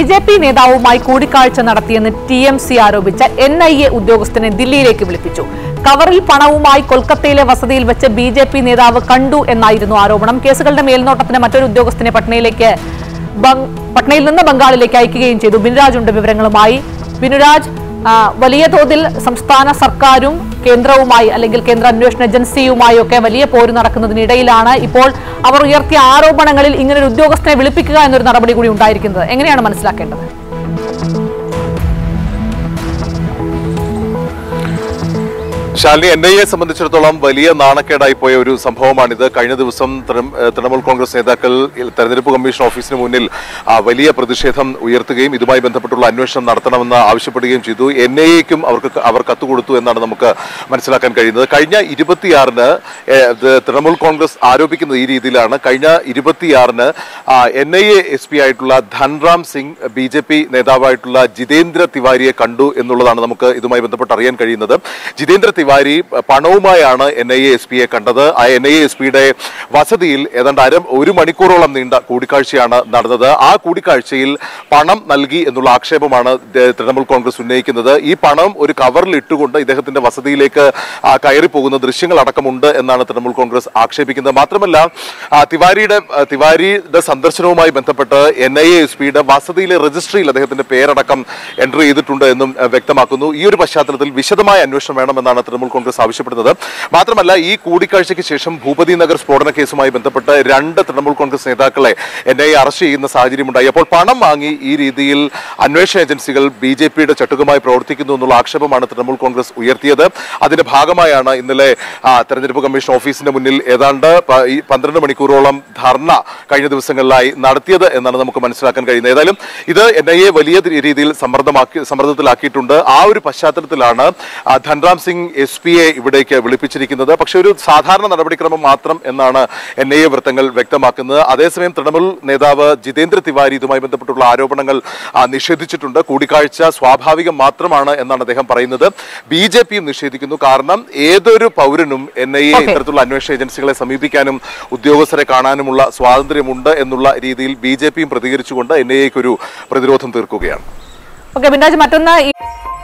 J P നേതാവുമായി കൂടിക്കാഴ്ച നടത്തിയെന്ന് ടി എം സി ആരോപിച്ച എൻ ഐ എ ഉദ്യോഗസ്ഥനെ ദില്ലിയിലേക്ക് വിളിപ്പിച്ചു കവറിൽ പണവുമായി കൊൽക്കത്തയിലെ വസതിയിൽ വെച്ച് ബി ജെ പി നേതാവ് കണ്ടു എന്നായിരുന്നു ആരോപണം കേസുകളുടെ മേൽനോട്ടത്തിന് മറ്റൊരു ഉദ്യോഗസ്ഥനെ പട്നയിലേക്ക് ബംഗ്- പട്നയിൽ നിന്ന് ബംഗാളിലേക്ക് അയക്കുകയും ചെയ്തു ബിനുരാജ് ഉണ്ട് വിവരങ്ങളുമായി ബിനുരാജ് ആ, വലിയ തോതിൽ സംസ്ഥാന സർക്കാരും കേന്ദ്രവുമായി അല്ലെങ്കിൽ കേന്ദ്ര അന്വേഷണ ഏജൻസിയുമായി ഒക്കെ വലിയ പോര് നടക്കുന്നതിനിടയിലാണ് ഇപ്പോൾ അവർ ഉയർത്തിയ ആരോപണങ്ങളിൽ ഇങ്ങനൊരു ഉദ്യോഗസ്ഥനെ വിളിപ്പിക്കുക എന്നൊരു നടപടി കൂടി ഉണ്ടായിരിക്കുന്നത് എങ്ങനെയാണ് മനസ്സിലാക്കേണ്ടത് ശാലിനി എൻ ഐ എ സംബന്ധിച്ചിടത്തോളം വലിയ നാണക്കേടായി പോയ ഒരു സംഭവമാണിത് കഴിഞ്ഞ ദിവസം തൃണ- ഏഹ് തൃണമൂൽ കോൺഗ്രസ് നേതാക്കൾ തെരഞ്ഞെടുപ്പ് കമ്മീഷൻ ഓഫീസിന് മുന്നിൽ ആ, വലിയ പ്രതിഷേധം ഉയർത്തുകയും ഇതുമായി ബന്ധപ്പെട്ടുള്ള അന്വേഷണം നടത്തണമെന്ന് ആവശ്യപ്പെടുകയും ചെയ്തു എൻ ഐ എക്കും അവർക്ക് ക- അവർ കത്ത് കൊടുത്തു എന്നാണ് നമുക്ക് മനസ്സിലാക്കാൻ കഴിയുന്നത് കഴിഞ്ഞ ഇരുപത്തിയാറിന് ഏഹ്, ഇത് തൃണമൂൽ കോൺഗ്രസ് ആരോപിക്കുന്നത് ഈ രീതിയിലാണ് കഴിഞ്ഞ ഇരുപത്തിയാറിന് N I A S P ആയിട്ടുള്ള Dhanram Singh B J P നേതാവായിട്ടുള്ള ജിതേന്ദ്ര തിവാരിയെ കണ്ടു എന്നുള്ളതാണ് നമുക്ക് ഇതുമായി ബന്ധപ്പെട്ട് അറിയാൻ കഴിയുന്നത് ജിതേന്ദ്ര തിവാരി പണവുമായാണ് എൻ ഐ എ എസ് പിയെ കണ്ടത് ആ എൻ ഐ എ എസ് പിയുടെ വസതിയിൽ ഏതാണ്ട് അര ഒരു മണിക്കൂറോളം നീണ്ട കൂടിക്കാഴ്ചയാണ് നടന്നത് ആ കൂടിക്കാഴ്ചയിൽ പണം നൽകി എന്നുള്ള ആക്ഷേപമാണ് ദ- തൃണമൂൽ കോൺഗ്രസ് ഉന്നയിക്കുന്നത് ഈ പണം ഒരു കവറിൽ ഇട്ടുകൊണ്ട് ഇദ്ദേഹത്തിന്റെ വസതിയിലേക്ക് ആ, കയറി പോകുന്ന ദൃശ്യങ്ങൾ അടക്കമുണ്ട് എന്നാണ് തൃണമൂൽ കോൺഗ്രസ് ആക്ഷേപിക്കുന്നത് മാത്രമല്ല ആ, തിവാരിയുടെ ആ, തിവാരിയുടെ സന്ദർശനവുമായി ബന്ധപ്പെട്ട് എൻ ഐ എ എസ് പിയുടെ വസതിയിലെ രജിസ്ട്രിയിൽ അദ്ദേഹത്തിന്റെ പേരടക്കം എൻട്രി ചെയ്തിട്ടുണ്ട് എന്നും ആ, വ്യക്തമാക്കുന്നു ഈ ഒരു പശ്ചാത്തലത്തിൽ വിശദമായ അന്വേഷണം വേണമെന്നാണ് തൃണമൂൽ കോൺഗ്രസ് ആവശ്യപ്പെടുന്നത് മാത്രമല്ല ഈ കൂടിക്കാഴ്ചയ്ക്ക് ശേഷം ഭൂപതി നഗർ സ്ഫോടന കേസുമായി ബന്ധപ്പെട്ട് രണ്ട് തൃണമൂൽ കോൺഗ്രസ് നേതാക്കളെ എൻ ഐ എ അറസ്റ്റ് ചെയ്യുന്ന സാഹചര്യമുണ്ടായി അപ്പോൾ പണം വാങ്ങി ഈ രീതിയിൽ അന്വേഷണ ഏജൻസികൾ ബി ജെ പിയുടെ ചട്ടുകമായി പ്രവർത്തിക്കുന്നു എന്നുള്ള ആക്ഷേപമാണ് തൃണമൂൽ കോൺഗ്രസ് ഉയർത്തിയത് അതിന്റെ ഭാഗമായാണ് ഇന്നലെ ആ, തെരഞ്ഞെടുപ്പ് കമ്മീഷൻ ഓഫീസിന്റെ മുന്നിൽ ഏതാണ്ട് പ- ഈ പന്ത്രണ്ട് മണിക്കൂറോളം ധർണ കഴിഞ്ഞ ദിവസങ്ങളിലായി നടത്തിയത് എന്നാണ് നമുക്ക് മനസ്സിലാക്കാൻ കഴിയുന്നത് ഏതായാലും ഇത് എൻ ഐ എ വലിയ രീതിയിൽ സമ്മർദ്ദമാക്കി സമ്മർദ്ദത്തിലാക്കിയിട്ടുണ്ട് ആ ഒരു പശ്ചാത്തലത്തിലാണ് ആ, ധൻറാം സിംഗ് എസ് പിയെ ഇവിടേക്ക് വിളിപ്പിച്ചിരിക്കുന്നത് പക്ഷെ ഒരു സാധാരണ നടപടിക്രമം മാത്രം എന്നാണ് എൻ ഐ എ വൃത്തങ്ങൾ വ്യക്തമാക്കുന്നത് അതേസമയം തൃണമൂൽ നേതാവ് ജിതേന്ദ്ര തിവാരി ഇതുമായി ബന്ധപ്പെട്ടുള്ള ആരോപണങ്ങൾ ആ, നിഷേധിച്ചിട്ടുണ്ട് കൂടിക്കാഴ്ച സ്വാഭാവികം മാത്രമാണ് എന്നാണ് അദ്ദേഹം പറയുന്നത് ബി ജെ പിയും നിഷേധിക്കുന്നു കാരണം ഏതൊരു പൗരനും എൻ ഐ എ Okay. ഇത്തരത്തിലുള്ള അന്വേഷണ ഏജൻസികളെ സമീപിക്കാനും ഉദ്യോഗസ്ഥരെ കാണാനുമുള്ള സ്വാതന്ത്ര്യമുണ്ട് എന്നുള്ള രീതിയിൽ ബി ജെ പിയും പ്രതികരിച്ചുകൊണ്ട് എൻ ഐ എക്ക് ഒരു പ്രതിരോധം തീർക്കുകയാണ് ഓക്കെ ബിൻരാജ് മറ്റൊന്ന് ഈ